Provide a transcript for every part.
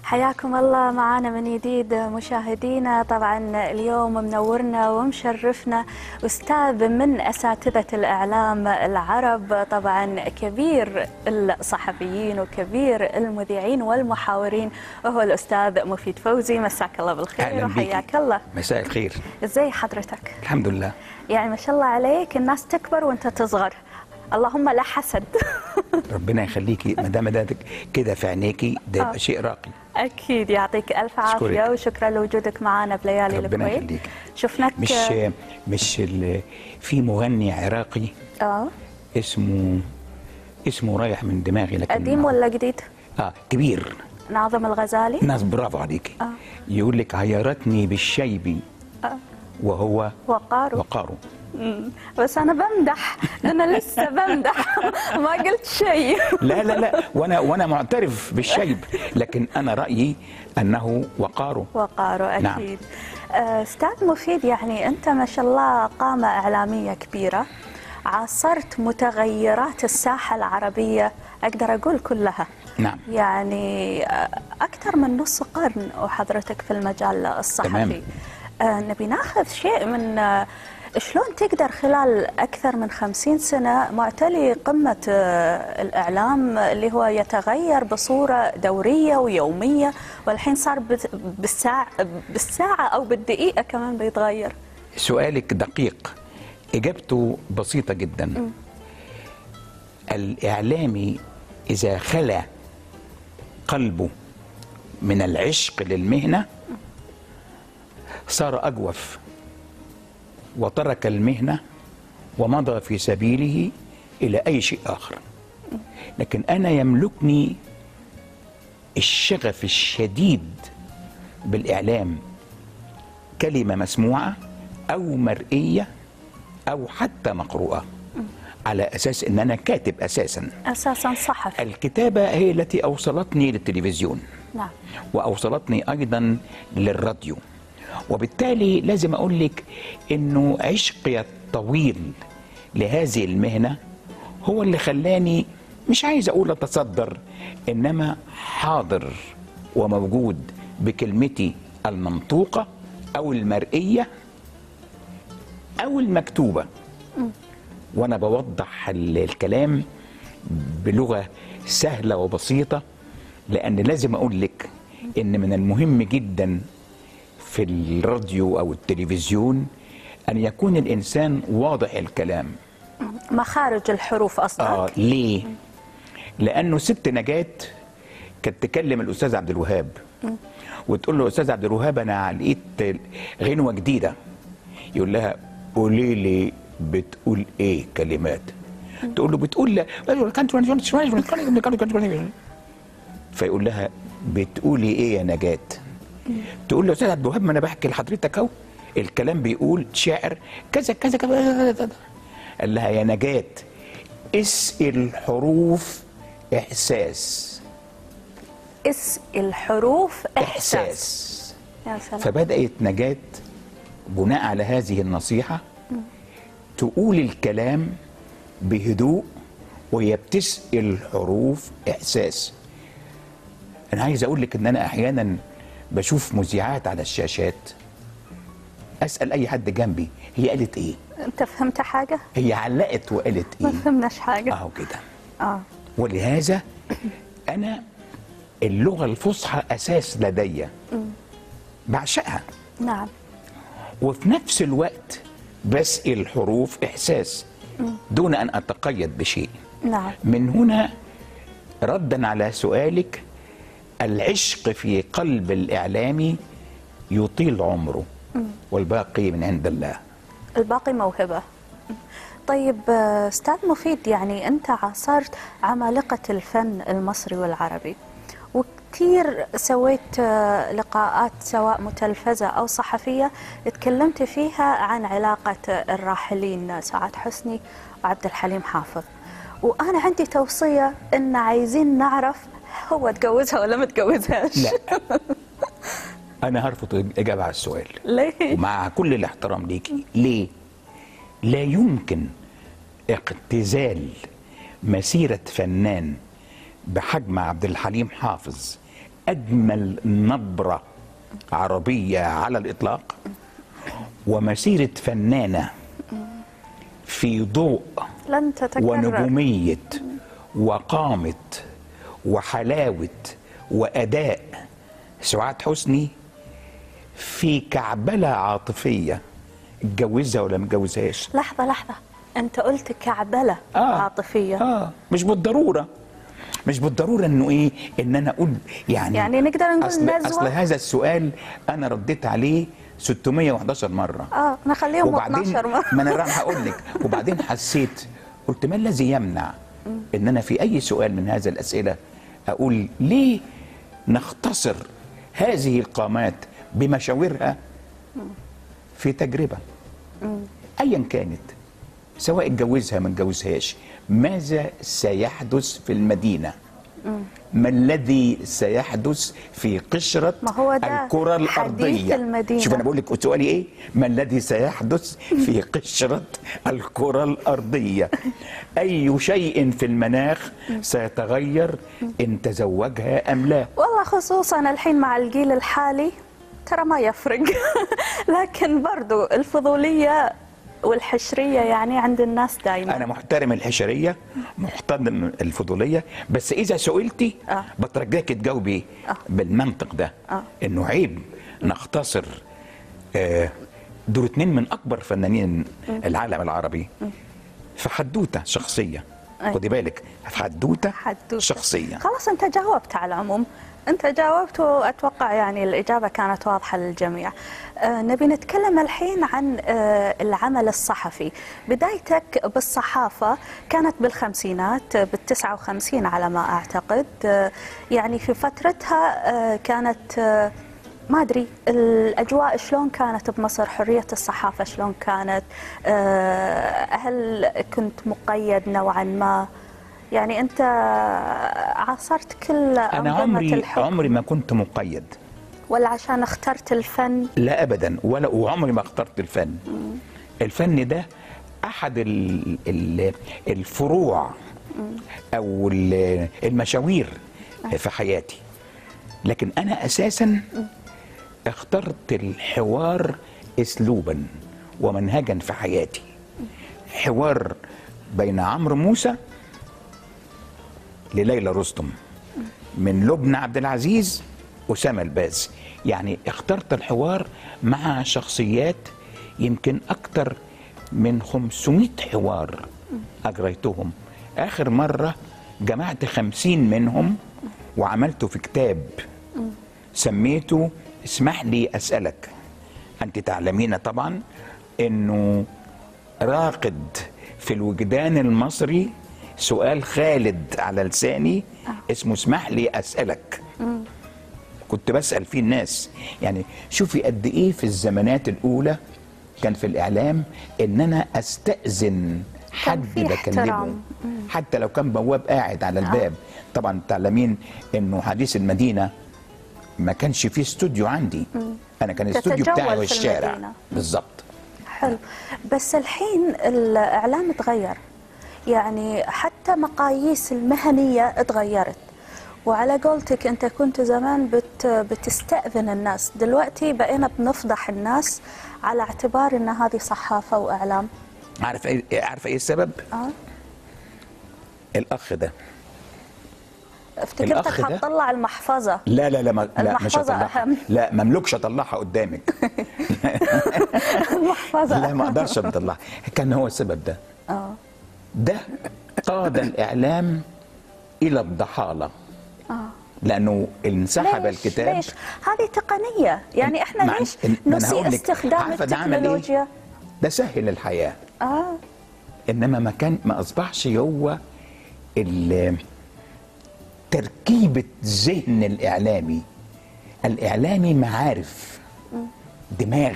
حياكم الله معنا من جديد مشاهدينا طبعا اليوم منورنا ومشرفنا أستاذ من أساتذة الإعلام العرب طبعا كبير الصحفيين وكبير المذيعين والمحاورين وهو الأستاذ مفيد فوزي مساك الله بالخير أهلا بيك. وحياك الله مساء الخير ازاي حضرتك الحمد لله يعني ما شاء الله عليك الناس تكبر وانت تصغر اللهم لا حسد ربنا يخليكي ما دام ده كده في عينيكي ده يبقى شيء راقي اكيد يعطيك الف عافيه أشكرك. وشكرا لوجودك معنا بليالي ربنا الكويت يخليك. شفناك مش مش ال- في مغني عراقي اه اسمه اسمه رايح من دماغي لكن قديم ولا جديد اه كبير ناظم الغزالي ناس برافو عليكي آه. يقول لك عيرتني بالشيب آه. وهو وقاره وقاره مم. بس انا بمدح انا لسه بمدح ما قلت شيء لا لا لا وانا وانا معترف بالشيب لكن انا رايي انه وقاره وقاره نعم. اكيد آه، استاذ مفيد يعني انت ما شاء الله قامه اعلاميه كبيره عاصرت متغيرات الساحه العربيه اقدر اقول كلها نعم يعني آه، اكثر من نص قرن وحضرتك في المجال الصحفي تمام. آه، نبي ناخذ شيء من آه، شلون تقدر خلال أكثر من خمسين سنة معتلي قمة آه، الإعلام اللي هو يتغير بصورة دورية ويومية والحين صار بت- بالساعة, بالساعة أو بالدقيقة كمان بيتغير سؤالك دقيق اجابته بسيطه جدا الاعلامي اذا خلى قلبه من العشق للمهنه صار اجوف وترك المهنه ومضى في سبيله الى اي شيء اخر لكن انا يملكني الشغف الشديد بالاعلام كلمة مسموعة أو مرئية أو حتى مقروءة على أساس أن أنا كاتب أساسا أساسا صحفي الكتابة هي التي أوصلتني للتلفزيون نعم وأوصلتني أيضا للراديو وبالتالي لازم أقول لك أنه عشقي الطويل لهذه المهنة هو اللي خلاني مش عايز أقول أتصدر إنما حاضر وموجود بكلمتي المنطوقة أو المرئية أو المكتوبة وأنا بوضح ال- الكلام بلغة سهلة وبسيطة لأن لازم أقول لك إن من المهم جدا في الراديو أو التلفزيون أن يكون الإنسان واضح الكلام مخارج الحروف آه قصدك ليه؟ لأنه ست نجاة كانت تكلم الأستاذ عبد الوهاب وتقول له أستاذ عبد الوهاب أنا لقيت غنوة جديدة يقول لها قولي لي بتقول إيه كلمات تقول له بتقول فيقول لها بتقولي ايه يا نجاة تقول له استاذ عبد الوهاب ما انا بحكي لحضرتك اهو الكلام بيقول شعر كذا كذا كذا, كذا, كذا. قال لها يا نجاة اسقي الحروف احساس اس الحروف إحساس, احساس يا سلام فبدات نجاة بناء على هذه النصيحه تقول الكلام بهدوء وهي بتسقي الحروف احساس انا عايز اقول لك ان انا احيانا بشوف مذيعات على الشاشات اسال اي حد جنبي هي قالت ايه أنت فهمت حاجة؟ هي علقت وقالت ما ايه فهمناش حاجة اهو كده آه ولهذا انا اللغه الفصحى اساس لدي بعشقها نعم وفي نفس الوقت بسقي الحروف احساس دون ان اتقيد بشيء نعم من هنا ردا على سؤالك العشق في قلب الاعلامي يطيل عمره والباقي من عند الله الباقي موهبة طيب آه، أستاذ مفيد يعني أنت عاصرت عمالقة الفن المصري والعربي وكثير سويت آه، لقاءات سواء متلفزة أو صحفية تكلمت فيها عن علاقة الراحلين سعاد حسني وعبد الحليم حافظ وأنا عندي توصية إن عايزين نعرف هو تجوزها ولا ما تجوزهاش لا انا هرفض الاجابه على السؤال ليه؟ ومع كل الاحترام ليكي ليه لا يمكن اختزال مسيره فنان بحجم عبد الحليم حافظ اجمل نبره عربيه على الاطلاق ومسيره فنانه في ضوء لن تتكرر ونجوميه وقامه وحلاوه واداء سعاد حسني في كعبله عاطفيه اتجوزها ولا ما اتجوزهاش لحظة لحظة أنت قلت كعبلة آه. عاطفية اه مش بالضروره مش بالضروره انه ايه ان انا اقول يعني يعني نقدر نقول اصل, نزوة؟ أصل هذا السؤال انا رديت عليه 611 مره اه نخليهم 12 مرة ما انا راح هقول لك وبعدين حسيت قلت ما الذي يمنع ان انا في اي سؤال من هذه الاسئله اقول ليه نختصر هذه القامات بمشاورها في تجربه ايا كانت سواء اتجوزها ما اتجوزهاش ماذا سيحدث في المدينه ما الذي سيحدث في قشرة ما هو ده الكرة حديث الأرضية المدينة. شوف أنا بقول لك سؤالي إيه ما الذي سيحدث في قشرة الكرة الأرضية أي شيء في المناخ سيتغير إن تزوجها أم لا والله خصوصا الحين مع الجيل الحالي ترى ما يفرق لكن برضو الفضولية والحشرية يعني عند الناس دائما أنا محترم الحشرية محترم الفضولية بس إذا سئلتي آه. بترجاك تجاوبي آه. بالمنطق ده آه. إنه عيب نختصر آه، دول اتنين من أكبر فنانين العالم العربي في حدوتة شخصية أي. خدي بالك في حدوتة, حدوتة. شخصية خلاص انت جاوبت على العموم انت جاوبت واتوقع يعني الاجابه كانت واضحه للجميع. آه نبي نتكلم الحين عن آه العمل الصحفي، بدايتك بالصحافه كانت بالخمسينات آه، بالتسعة وخمسين على ما اعتقد آه يعني في فترتها آه كانت آه ما ادري الاجواء شلون كانت بمصر حريه الصحافه شلون كانت آه، هل كنت مقيد نوعا ما يعني انت عاصرت كل أنا أنظمة عمري الحكم عمري ما كنت مقيد ولا عشان اخترت الفن لا ابدا ولا وعمري ما اخترت الفن الفن ده احد ال ال الفروع او ال- المشاوير في حياتي لكن انا اساسا اخترت الحوار اسلوبا ومنهجا في حياتي حوار بين عمرو موسى لليلى رستم من لبنى عبد العزيز أسامة الباز يعني اخترت الحوار مع شخصيات يمكن أكثر من 500 حوار أجريتهم آخر مرة جمعت خمسين منهم وعملته في كتاب سميته اسمح لي أسألك أنت تعلمين طبعا أنه راقد في الوجدان المصري سؤال خالد على لساني اسمه اسمح لي أسألك كنت بسأل فيه الناس يعني شوفي قد إيه في الزمانات الأولى كان في الإعلام إن أنا أستأذن حد في بكلمه احترام. حتى لو كان بواب قاعد على الباب طبعا تعلمين إنه حديث المدينة ما كانش فيه استوديو عندي أنا كان الاستوديو تتجول بتاعي في والشارع المدينة. بالظبط حلو بس الحين الاعلام تغير يعني حتى مقاييس المهنيه اتغيرت وعلى قولتك انت كنت زمان بت بتستاذن الناس دلوقتي بقينا بنفضح الناس على اعتبار ان هذه صحافه واعلام عارف إيه عارفة إيه السبب؟ اه الأخ ده افتكرتك الأخ ده- حتطلع المحفظه لا لا لا ما لا مش المحفظة هطلعها أهم. لا مملكش اطلعها قدامك المحفظه لا ما اقدرش اطلعها كان هو السبب ده اه ده قاد الاعلام الى الضحاله اه لانه انسحب ليش؟ الكتاب ليش؟ هذه تقنيه يعني احنا مع- ليش إن- ما أنا نسيء هقول لك، استخدام عارفة ده عمل إيه؟ التكنولوجيا ده سهل الحياه اه انما ما كان ما اصبحش هو ال- تركيبه ذهن الاعلامي الاعلامي معارف دماغ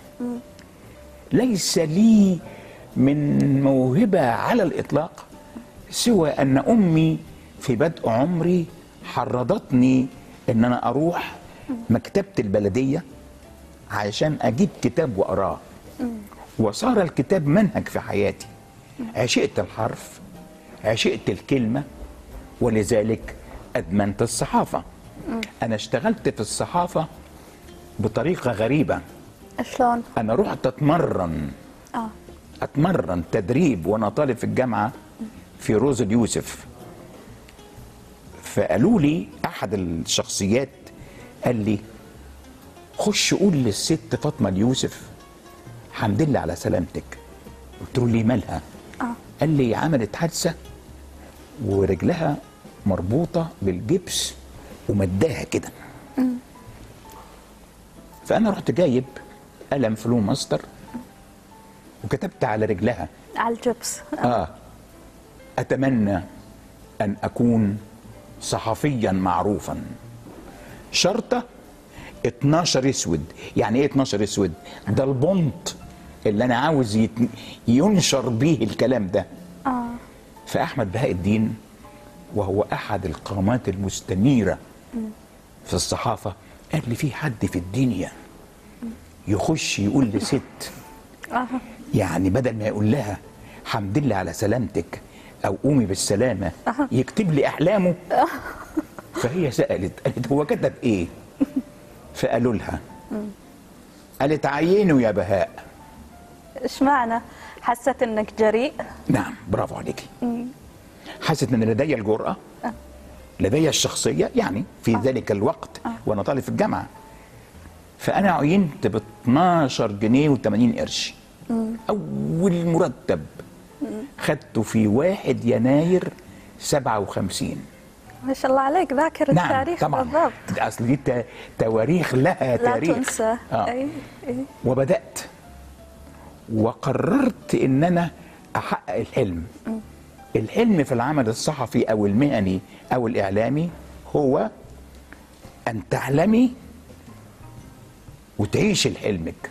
ليس لي من موهبه على الاطلاق سوى ان امي في بدء عمري حرضتني ان انا اروح مكتبه البلديه عشان اجيب كتاب واقراه وصار الكتاب منهج في حياتي عشقت الحرف عشقت الكلمة ولذلك أدمنت الصحافة انا اشتغلت في الصحافه بطريقه غريبه شلون؟ انا رحت اتمرن اه اتمرن تدريب وانا طالب في الجامعه في روز اليوسف فقالوا لي احد الشخصيات قال لي خش قول للست فاطمه اليوسف حمد لله على سلامتك قلت له ليه مالها اه قال لي عملت حادثه ورجلها مربوطه بالجبس ومداها كده فانا رحت جايب قلم فلو ماستر وكتبت على رجلها على الجبس اه اتمنى ان اكون صحفيا معروفا شرطه 12 اسود يعني ايه 12 اسود ده البنط اللي انا عاوز يت... ينشر بيه الكلام ده اه فاحمد بهاء الدين وهو احد القامات المستنيره في الصحافه قال لي في حد في الدنيا يخش يقول لست اه يعني بدل ما يقول لها حمد لله على سلامتك او قومي بالسلامه يكتب لي احلامه فهي سالت قالت هو كتب ايه فقالوا لها قالت عينه يا بهاء ايش معنى؟ حست انك جريء؟ نعم برافو عليكي حست ان لدي الجرأة لدي الشخصية يعني في ذلك الوقت وانا طالب في الجامعة فانا عينت ب 12 جنيه و80 قرش اول مرتب خدته في 1 يناير 57 ما شاء الله عليك ذاكر نعم التاريخ طبعا بالضبط ده اصل دي ت- تواريخ لها لا تاريخ تنسى آه. اي اي وبدأت وقررت ان انا احقق الحلم الحلم في العمل الصحفي او المهني او الاعلامي هو ان تعلمي وتعيشي لحلمك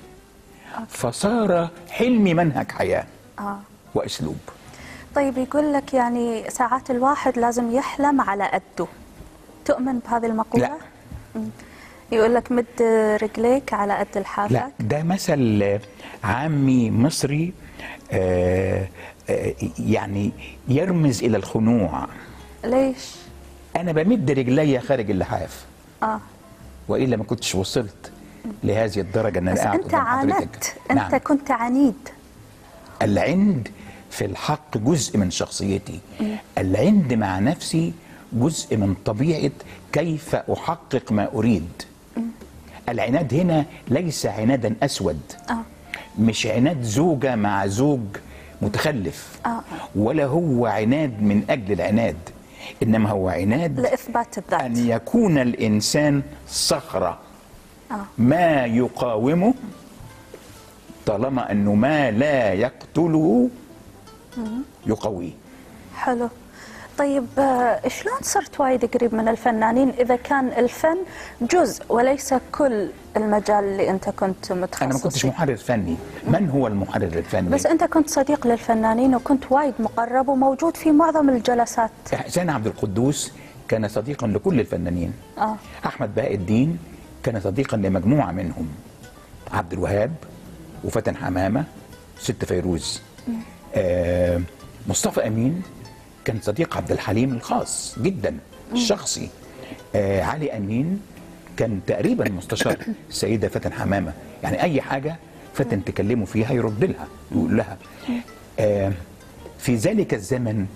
فصار حلمي منهج حياه اه واسلوب طيب يقول لك يعني ساعات الواحد لازم يحلم على قده تؤمن بهذه المقولة؟ لا. مم. يقول لك مد رجليك على قد لا لحافك ده مثل عامي مصري آه، آه، يعني يرمز الى الخنوع ليش؟ انا بمد رجلي خارج اللحاف اه والا ما كنتش وصلت لهذه الدرجه ان بس انا قاعد انت قدام حضرتك عاندت انت نعم. كنت عنيد العند في الحق جزء من شخصيتي العند مع نفسي جزء من طبيعه كيف احقق ما اريد العناد هنا ليس عنادا اسود اه مش عناد زوجه مع زوج متخلف آه. ولا هو عناد من اجل العناد انما هو عناد لاثبات الذات أن يكون الإنسان صخرة آه. ما يقاومه طالما أنه ما لا يقتله يقويه حلو طيب آه، شلون صرت وايد قريب من الفنانين اذا كان الفن جزء وليس كل المجال اللي انت كنت متخصص أنا ما كنتش فيه؟ محرر فني من هو المحرر الفني؟ بس انت كنت صديق للفنانين وكنت وايد مقرب وموجود في معظم الجلسات حسين عبد القدوس كان صديقا لكل الفنانين اه أحمد بهاء الدين كان صديقا لمجموعة منهم عبد الوهاب وفتن حمامة ست فيروز آه مصطفى أمين كان صديق عبد الحليم الخاص جدا الشخصي آه علي أمين كان تقريبا مستشار السيدة فتن حمامة يعني أي حاجة فتن تكلمه فيها يرد لها يقول لها آه في ذلك الزمن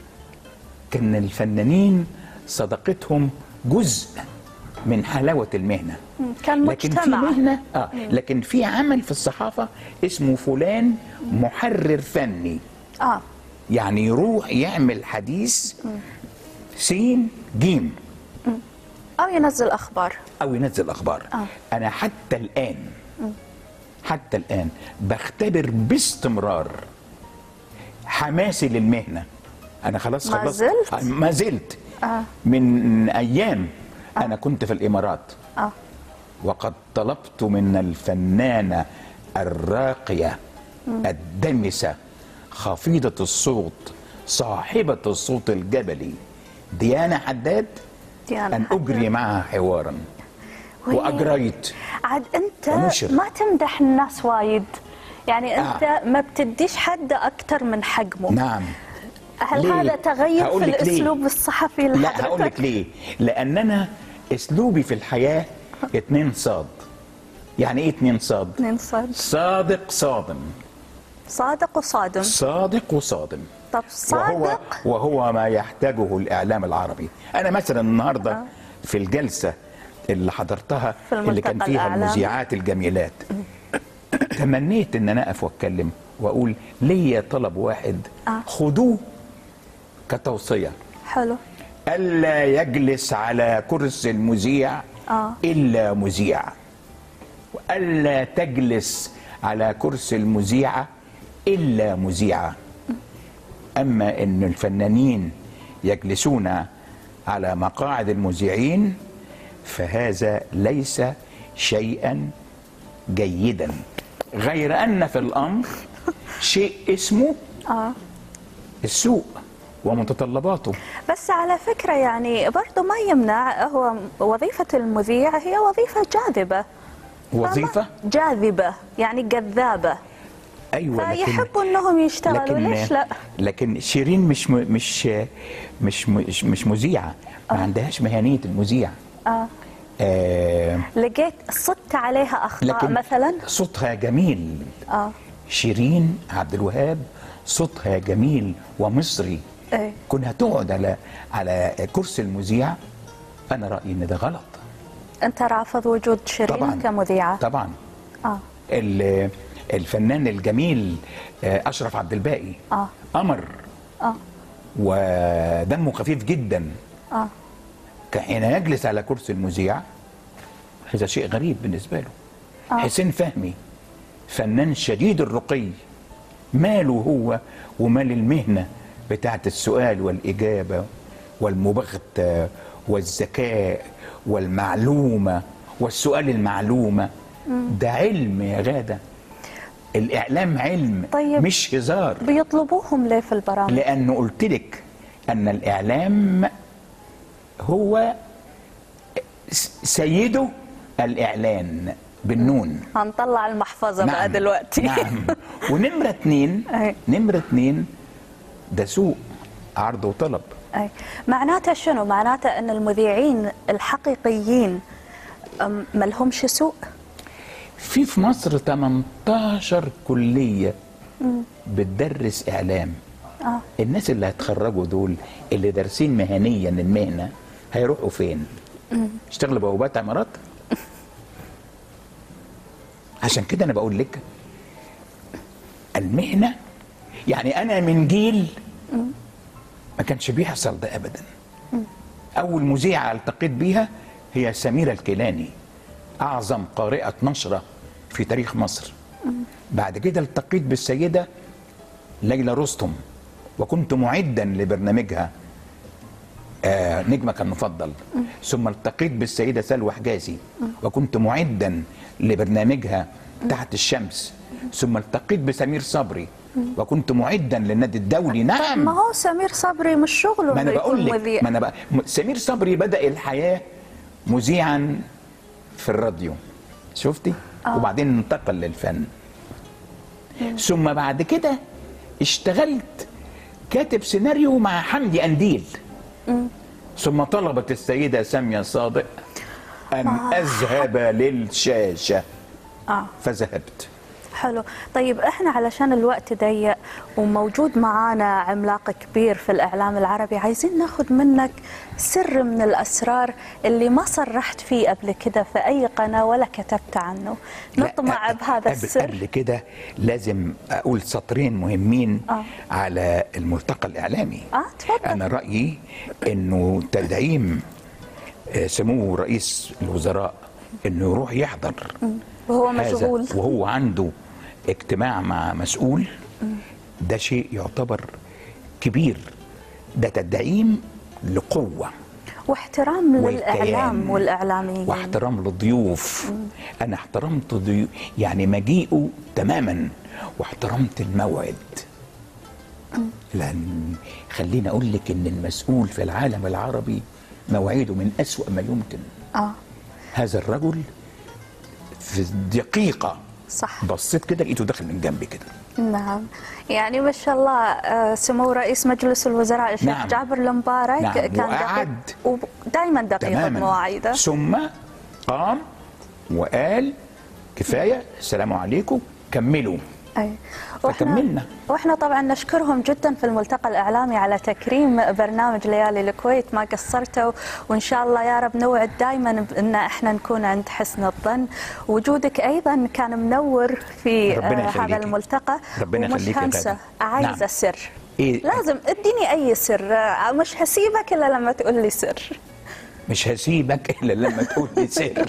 كان الفنانين صداقتهم جزء من حلاوة المهنة كان لكن في مجتمع مهنة آه لكن في عمل في الصحافة اسمه فلان محرر فني اه يعني يروح يعمل حديث سين جيم او ينزل اخبار او ينزل اخبار آه. انا حتى الان حتى الان بختبر باستمرار حماسي للمهنه انا خلاص ما خلصت زلت؟ آه، ما زلت آه. من ايام انا كنت في الامارات اه وقد طلبت من الفنانه الراقيه الدمسه خفيضه الصوت صاحبه الصوت الجبلي ديانا حداد ديانا ان حداد. اجري معها حوارا وهي- واجريت عاد انت ونشر. ما تمدح الناس وايد يعني انت آه. ما بتديش حد اكثر من حجمه نعم هل ليه؟ هذا تغير هقول في لك ليه؟ الاسلوب الصحفي لا لحضرتك؟ هقول لك ليه لان انا اسلوبي في الحياه اتنين صاد يعني ايه اتنين صاد اثنين صاد صادق صادم صادق وصادم صادق وصادم طب وهو صادق وهو ما يحتاجه الاعلام العربي انا مثلا النهارده في الجلسه اللي حضرتها في اللي كان الملتقى فيها الإعلامي. المذيعات الجميلات تمنيت ان انا اقف واتكلم واقول ليا طلب واحد آه. خدوه كتوصيه حلو الا يجلس على كرسي المذيع آه. الا مذيع والا تجلس على كرسي المذيعه الا مذيعه اما ان الفنانين يجلسون على مقاعد المذيعين فهذا ليس شيئا جيدا غير ان في الامر شيء اسمه اه السوق ومتطلباته بس على فكرة يعني برضو ما يمنع هو وظيفة المذيع هي وظيفة جاذبة وظيفه جاذبة يعني جذابة ايوه لكن فيحبوا انهم يشتغلوا لكن ليش لا؟ لكن شيرين مش م- مش مش مش, مش مذيعه ما عندهاش مهنيه المذيع اه آه لقيت صدت عليها اخطاء لكن مثلا صوتها جميل اه شيرين عبد الوهاب صوتها جميل ومصري ايه كونها تقعد على على كرسي المذيع انا رايي ان ده غلط انت رافض وجود شيرين طبعا كمذيعة طبعا اه ال- الفنان الجميل آه، اشرف عبد الباقي اه قمر اه ودمه خفيف جدا اه حين يجلس على كرسي المذيع هذا شيء غريب بالنسبة له آه. حسين فهمي فنان شديد الرقي ماله هو ومال المهنة بتاعت السؤال والإجابة والمباغتة والذكاء والمعلومة والسؤال المعلومة ده علم يا غادة الإعلام علم طيب. مش هزار بيطلبوهم ليه في البرامج؟ لأنه قلت لك أن الإعلام هو س- سيده الإعلان بالنون هنطلع المحفظة بقى دلوقتي نعم ونمرة اتنين أي. نمرة اتنين ده سوق عرض وطلب أي. معناته شنو؟ معناته ان المذيعين الحقيقيين أم، ملهمش سوق؟ في في مصر 18 كلية بتدرس إعلام اه الناس اللي هيتخرجوا دول اللي دارسين مهنيا المهنة هيروحوا فين؟ يشتغلوا بوابات عمارات؟ عشان كده أنا بقول لك المهنة يعني أنا من جيل ما كانش بيحصل ده أبدا أول مذيعة التقيت بيها هي سميرة الكيلاني أعظم قارئة نشرة في تاريخ مصر بعد كده التقيت بالسيدة ليلى رستم وكنت معدا لبرنامجها آه نجمك المفضل ثم التقيت بالسيدة سلوى حجازي وكنت معدا لبرنامجها تحت الشمس ثم التقيت بسمير صبري وكنت معدا للنادي الدولي نعم ما هو سمير صبري مش شغله ما انا إنه بقول يكون لك مذيع ما انا بقى م- سمير صبري بدا الحياه مذيعا في الراديو شفتي آه. وبعدين انتقل للفن ثم بعد كده اشتغلت كاتب سيناريو مع حمدي انديل ثم طلبت السيده ساميه صادق ان اذهب للشاشه اه فذهبت حلو طيب احنا علشان الوقت ضيق وموجود معانا عملاق كبير في الاعلام العربي عايزين ناخذ منك سر من الاسرار اللي ما صرحت فيه قبل كده في اي قناه ولا كتبت عنه لا، نطمع أ- بهذا قبل- السر قبل كده لازم اقول سطرين مهمين آه. على الملتقى الاعلامي اه تفضل انا رايي انه تدعيم آه، سمو رئيس الوزراء انه يروح يحضر وهو هذا مشغول وهو عنده اجتماع مع مسؤول ده شيء يعتبر كبير ده تدعيم لقوه واحترام والكيان. للاعلام والاعلاميين واحترام للضيوف انا احترمت ضيوف يعني مجيئه تماما واحترمت الموعد لان خليني اقول لك ان المسؤول في العالم العربي مواعيده من اسوا ما يمكن اه هذا الرجل في دقيقه صح بصيت كده لقيته داخل من جنبي كده نعم يعني ما شاء الله آه، سمو رئيس مجلس الوزراء الشيخ نعم. جابر المبارك نعم. كان وقعد. دقيق ودائما دقيق بمواعيده ثم قام وقال كفايه السلام عليكم كملوا أي. فكملنا. واحنا طبعا نشكرهم جدا في الملتقى الاعلامي على تكريم برنامج ليالي الكويت ما قصرتوا وان شاء الله يا رب نوعد دائما ان احنا نكون عند حسن الظن وجودك ايضا كان منور في ربنا آه، يخليكي. هذا الملتقى ربنا ومش يخليكي يا هنسى غادة. عايزه نعم. سر إيه؟ لازم اديني اي سر آه، مش هسيبك الا لما تقول لي سر مش هسيبك الا لما تقول لي سر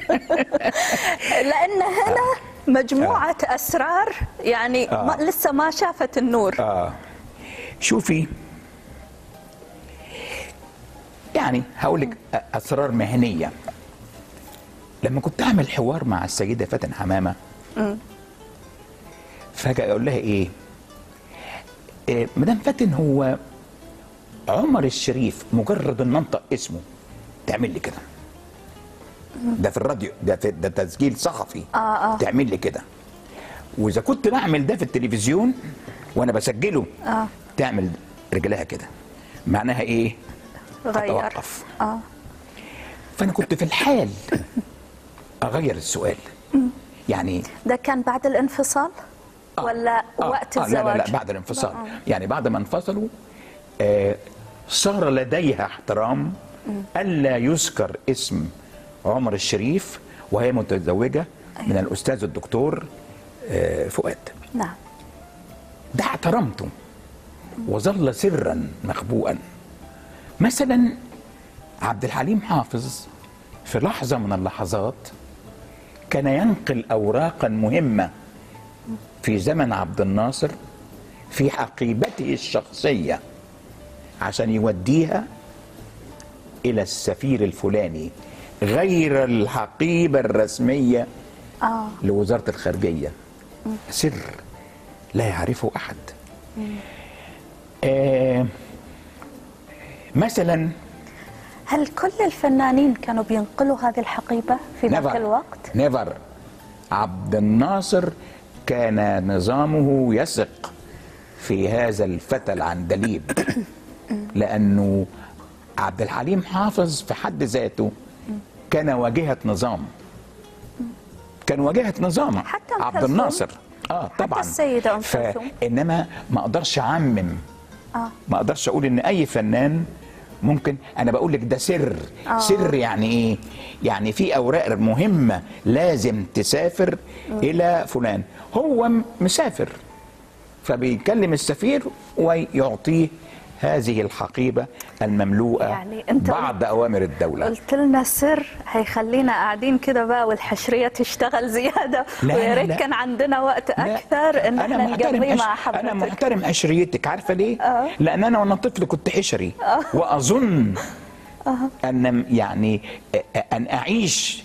لان هنا مجموعه اسرار يعني آه. ما لسه ما شافت النور اه شوفي يعني هقول لك اسرار مهنيه لما كنت اعمل حوار مع السيده فاتن حمامه فجاه اقول لها ايه, إيه مدام فاتن هو عمر الشريف مجرد ان انطق اسمه تعمل لي كده ده في الراديو ده في ده تسجيل صحفي آه، آه. تعمل لي كده واذا كنت بعمل ده في التلفزيون وانا بسجله آه. تعمل رجلها كده معناها ايه غير هتوقف. اه فانا كنت في الحال اغير السؤال يعني ده كان بعد الانفصال آه. ولا آه. وقت آه. الزواج لا لا لا بعد الانفصال يعني بعد ما انفصلوا آه صار لديها احترام الا يذكر اسم عمر الشريف وهي متزوجه من الاستاذ الدكتور آه فؤاد نعم ده احترمته وظل سرا مخبوءا مثلا عبد الحليم حافظ في لحظه من اللحظات كان ينقل اوراقا مهمه في زمن عبد الناصر في حقيبته الشخصيه عشان يوديها الى السفير الفلاني غير الحقيبه الرسميه اه لوزاره الخارجيه سر لا يعرفه احد آه مثلا هل كل الفنانين كانوا بينقلوا هذه الحقيبه في ذاك الوقت؟ نيفر عبد الناصر كان نظامه يثق في هذا الفتى العندليب لانه عبد الحليم حافظ في حد ذاته كان واجهه نظام كان واجهه نظام حتى أم عبد كلثوم؟ الناصر اه طبعا السيدة أم كلثوم؟ انما ما اقدرش اعمم اه ما اقدرش اقول ان اي فنان ممكن انا بقول لك ده سر آه. سر يعني ايه يعني في اوراق مهمه لازم تسافر الى فلان هو م- مسافر فبيكلم السفير ويعطيه هذه الحقيبه المملوءه يعني أنت بعض اوامر الدوله قلت لنا سر هيخلينا قاعدين كده بقى والحشريه تشتغل زياده لا، ويا لا، ريت لا. كان عندنا وقت لا، اكثر ان احنا نقضيه عش- مع انا حضرتك محترم عشريتك عارفه ليه آه. لان انا وانا طفل كنت حشري واظن ان يعني ان اعيش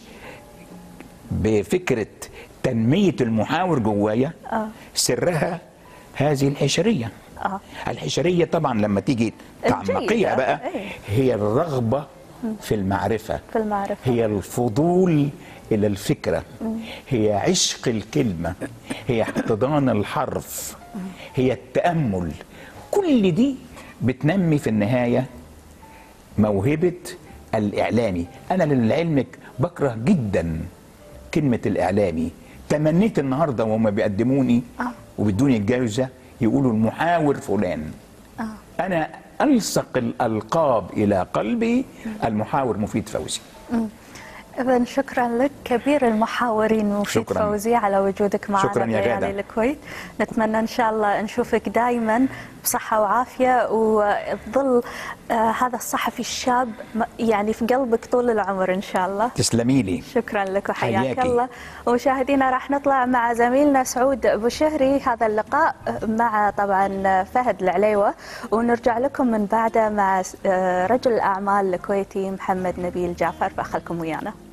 بفكره تنميه المحاور جوايا آه. سرها هذه الحشريه آه. الحشريه طبعا لما تيجي تعمقيها الجيدة، بقى إيه. هي الرغبه في المعرفه في المعرفة. هي الفضول الى الفكره هي عشق الكلمه هي احتضان الحرف هي التامل كل دي بتنمي في النهايه موهبه الاعلامي انا لعلمك بكره جدا كلمه الاعلامي تمنيت النهارده وهم بيقدموني آه. وبيدوني الجائزه يقولوا المحاور فلان آه. انا الصق الالقاب الى قلبي المحاور مفيد فوزي إذا شكرا لك كبير المحاورين مفيد شكراً. فوزي على وجودك معنا شكراً يا بليالي غادة. الكويت نتمنى إن شاء الله نشوفك دائما بصحة وعافية وتظل آه هذا الصحفي الشاب م- يعني في قلبك طول العمر إن شاء الله تسلمي لي شكرا لك وحياك حياكي. الله ومشاهدينا راح نطلع مع زميلنا سعود بوشهري هذا اللقاء مع طبعا فهد العليوة ونرجع لكم من بعده مع آه، رجل الأعمال الكويتي محمد نبيل جعفر فخلكم ويانا